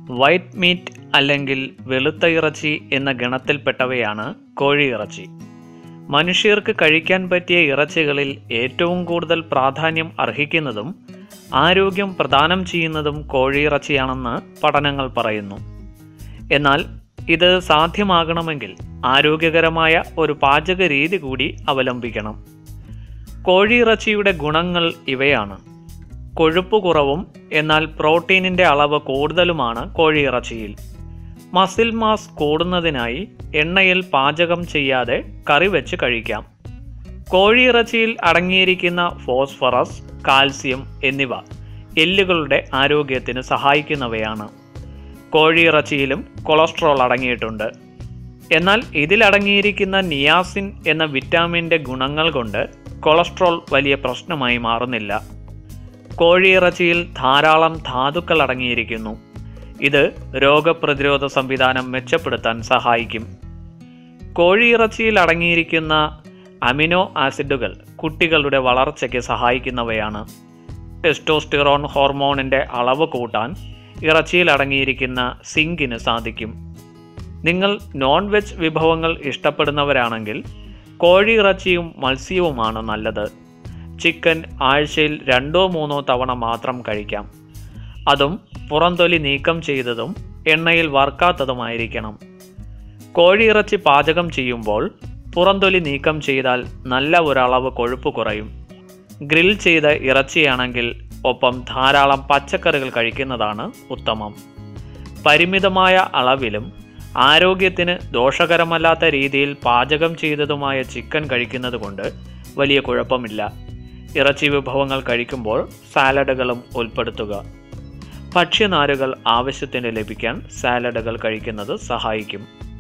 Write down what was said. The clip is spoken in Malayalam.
വൈറ്റ് മീറ്റ് അല്ലെങ്കിൽ വെളുത്ത ഇറച്ചി എന്ന ഗണത്തിൽപ്പെട്ടവയാണ് കോഴിയിറച്ചി മനുഷ്യർക്ക് കഴിക്കാൻ പറ്റിയ ഇറച്ചികളിൽ ഏറ്റവും കൂടുതൽ പ്രാധാന്യം അർഹിക്കുന്നതും ആരോഗ്യം പ്രദാനം ചെയ്യുന്നതും കോഴിയിറച്ചിയാണെന്ന് പഠനങ്ങൾ പറയുന്നു എന്നാൽ ഇത് സാധ്യമാകണമെങ്കിൽ ആരോഗ്യകരമായ ഒരു പാചക രീതി കൂടി അവലംബിക്കണം കോഴിയിറച്ചിയുടെ ഗുണങ്ങൾ ഇവയാണ് കൊഴുപ്പ് കുറവും എന്നാൽ പ്രോട്ടീനിൻ്റെ അളവ് കൂടുതലുമാണ് കോഴിയിറച്ചിയിൽ മസിൽ മാസ് കൂടുന്നതിനായി എണ്ണയിൽ പാചകം ചെയ്യാതെ കറി വെച്ച് കഴിക്കാം കോഴിയിറച്ചിയിൽ അടങ്ങിയിരിക്കുന്ന ഫോസ്ഫറസ് കാൽസ്യം എന്നിവ എല്ലുകളുടെ ആരോഗ്യത്തിന് സഹായിക്കുന്നവയാണ് കോഴിയിറച്ചിയിലും കൊളസ്ട്രോൾ അടങ്ങിയിട്ടുണ്ട് എന്നാൽ ഇതിലടങ്ങിയിരിക്കുന്ന നിയാസിൻ എന്ന വിറ്റാമിൻ്റെ ഗുണങ്ങൾ കൊണ്ട് കൊളസ്ട്രോൾ വലിയ പ്രശ്നമായി മാറുന്നില്ല കോഴിയിറച്ചിയിൽ ധാരാളം ധാതുക്കൾ അടങ്ങിയിരിക്കുന്നു ഇത് രോഗപ്രതിരോധ സംവിധാനം മെച്ചപ്പെടുത്താൻ സഹായിക്കും കോഴിയിറച്ചിയിൽ അടങ്ങിയിരിക്കുന്ന അമിനോ ആസിഡുകൾ കുട്ടികളുടെ വളർച്ചയ്ക്ക് സഹായിക്കുന്നവയാണ് ടെസ്റ്റോസ്റ്റിറോൺ ഹോർമോണിൻ്റെ അളവ് കൂട്ടാൻ ഇറച്ചിയിൽ അടങ്ങിയിരിക്കുന്ന സിങ്കിന് സാധിക്കും നിങ്ങൾ നോൺ വെജ് വിഭവങ്ങൾ ഇഷ്ടപ്പെടുന്നവരാണെങ്കിൽ കോഴിയിറച്ചിയും മത്സ്യവുമാണ് നല്ലത് ചിക്കൻ ആഴ്ചയിൽ രണ്ടോ മൂന്നോ തവണ മാത്രം കഴിക്കാം അതും പുറംതൊലി നീക്കം ചെയ്തതും എണ്ണയിൽ വറുക്കാത്തതുമായിരിക്കണം കോഴിയിറച്ചി പാചകം ചെയ്യുമ്പോൾ പുറംതൊലി നീക്കം ചെയ്താൽ നല്ല ഒരളവ് കൊഴുപ്പ് കുറയും ഗ്രിൽ ചെയ്ത ഇറച്ചിയാണെങ്കിൽ ഒപ്പം ധാരാളം പച്ചക്കറികൾ കഴിക്കുന്നതാണ് ഉത്തമം പരിമിതമായ അളവിലും ആരോഗ്യത്തിന് ദോഷകരമല്ലാത്ത രീതിയിൽ പാചകം ചെയ്തതുമായ ചിക്കൻ കഴിക്കുന്നത് കൊണ്ട് വലിയ കുഴപ്പമില്ല ഇറച്ചി വിഭവങ്ങൾ കഴിക്കുമ്പോൾ സാലഡുകളും ഉൾപ്പെടുത്തുക ഭക്ഷ്യനാരുകൾ ആവശ്യത്തിന് ലഭിക്കാൻ സാലഡുകൾ കഴിക്കുന്നത് സഹായിക്കും